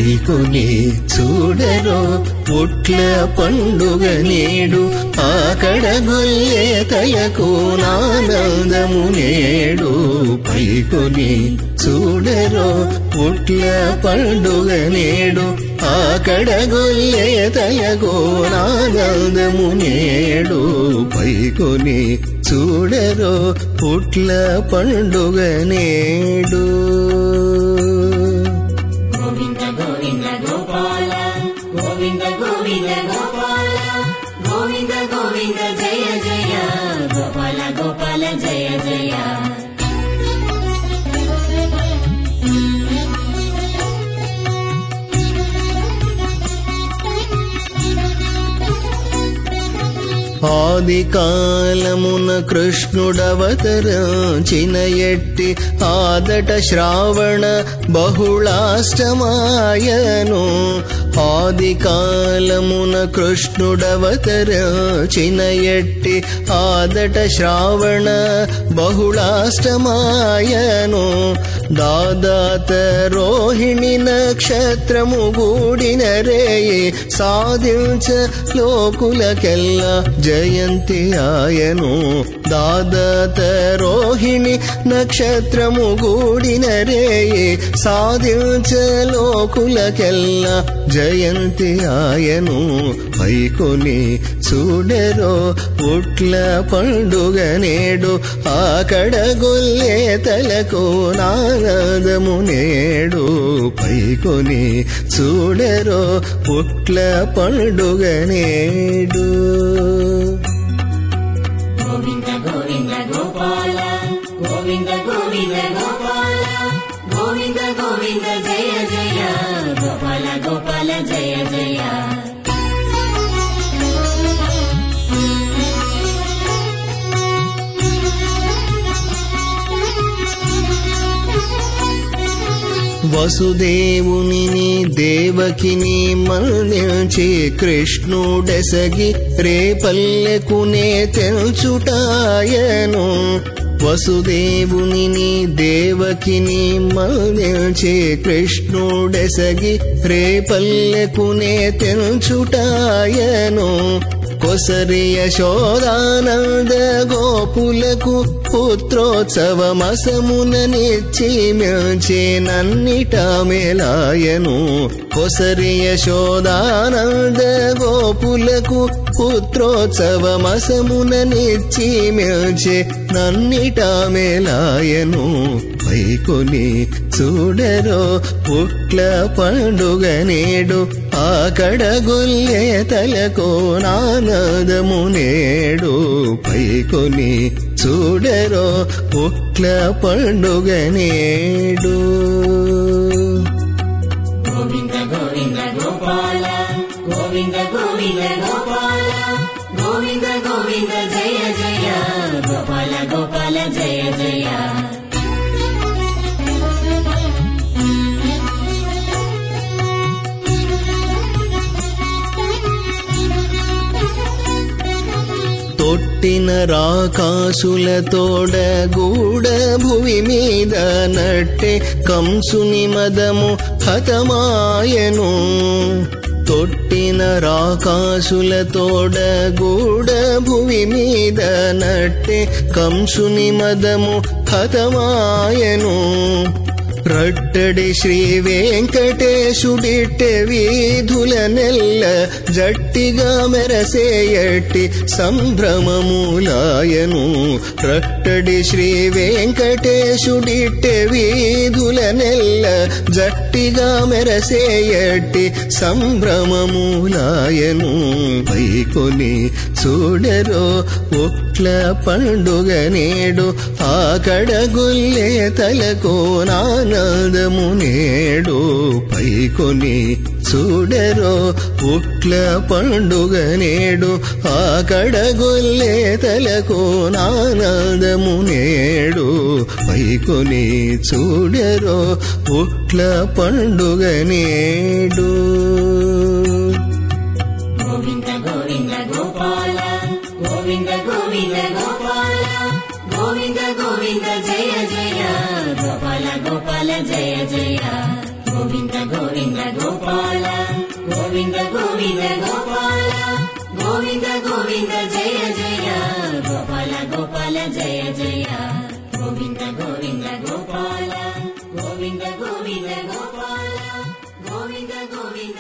పైకొని చూడరో పుట్ల పండుగ నేడు ఆకడ గొల్లే తలకు నానందము నేడు పైకొని చూడరో పుట్ల పండుగ నేడు ఆకడ గొల్లే తలకు నానందము నేడు పైకొని చూడరో పుట్ల పండుగ నేడు గోవింద గోవింద గోపాల గోవింద గోవింద గోపాల గోవింద గోవింద జయ జయ గోపాల గోపాల జయ జయ ఆది కాలమున కృష్ణుడవతరించిన ఎట్టి ఆదట శ్రావణ బహుళాష్టమాయను ఆది కాలమున కృష్ణుడవతరించిన ఎట్టి ఆదట శ్రావణ బహుళాష్టమాయను దాదాత రోహిణి నక్షత్రము గూడిన రేయి సాధించ లోకులకెల్లా జయంతి ఆయను దాదాత రోహిణి నక్షత్రము గూడిన రేయి సాధించ లోకులకెల్లా జయంతి ఆయను పైకొని చూడరో పుట్ల పండుగ నేడు ఆకడ గొల్లే తలకు నారదము నేడు పైకొని చూడరో పుట్ల పండుగ నేడు గోవింద గోవింద గోపాల గోవింద గోవింద గోపాల గోవింద గోవింద జయ జయ గోపాల గోపాల జయ జయ వసుదేవుని దేవకిని మన్నించి కృష్ణుడెసగి రేపల్లెకునే తెల్చుటాయను వసుదేవుని దేవకిని మన్నించి కృష్ణుడెసగి రేపల్లెకునే తెల్చుటాయను కొసరి యశోదానంద గోపులకు పుత్రోత్సవమసమున నిచ్చి మిల్చి నన్నిట మేలాయను కొసరి యశోదానంద గోపులకు పుత్రోత్సవమసమున నిచ్చి మిల్చి నన్నిట మేలాయను పైకొని చూడరో పుట్ల పండుగ నేడు ఆకడ గొల్లే తలకు నానదము నేడు పైకొని చూడరో పుట్ల పండుగ నేడు గోవింద గోవింద గోపాల గోవింద గోవింద గోపాల గోవింద గోవింద జయ జయ గోపాల గోపాల జయ జయ తొట్టిన రాకాసులతోడ గూడ భువి మీద నట్టే కంసుని మదము హతమాయను తొట్టిన రాకాసులతోడ గూడ భువి మీద నట్టే కంసుని మదము హతమాయను రట్టడి శ్రీ వెంకటేశుడిట్టె వీధుల నెల్ల జట్టిగా మెరసేయట్టి సంభ్రమమూలాయను రట్టడి శ్రీ వెంకటేశుడిట్టె వీధుల నెల్ల జట్టిగా మెరసేయట్టి సంభ్రమమూలాయను పైకొని చూడరో ఒట్ల పండుగ నేడు ఆకడ గొల్లే తలకు నానదము నేడు పైకొని చూడరో పుట్ల పండుగ నేడు ఆకడ గొల్లే తలకు నానదము నేడు పైకొని చూడరో పుట్ల పండుగ నేడు గోవింద గోవింద గోపాల గోవింద గోవింద గోపాల గోవింద గోవింద జయ జయ గోపాల గోపాల జయ జయ గోవింద గోవింద గోపాల గోవింద గోవింద గోపాల గోవింద గోవింద జయ జయ గోపాల గోపాల జయ జయ గోవింద గోవింద గోపాల గోవింద గోవింద గోపాల గోవింద గోవింద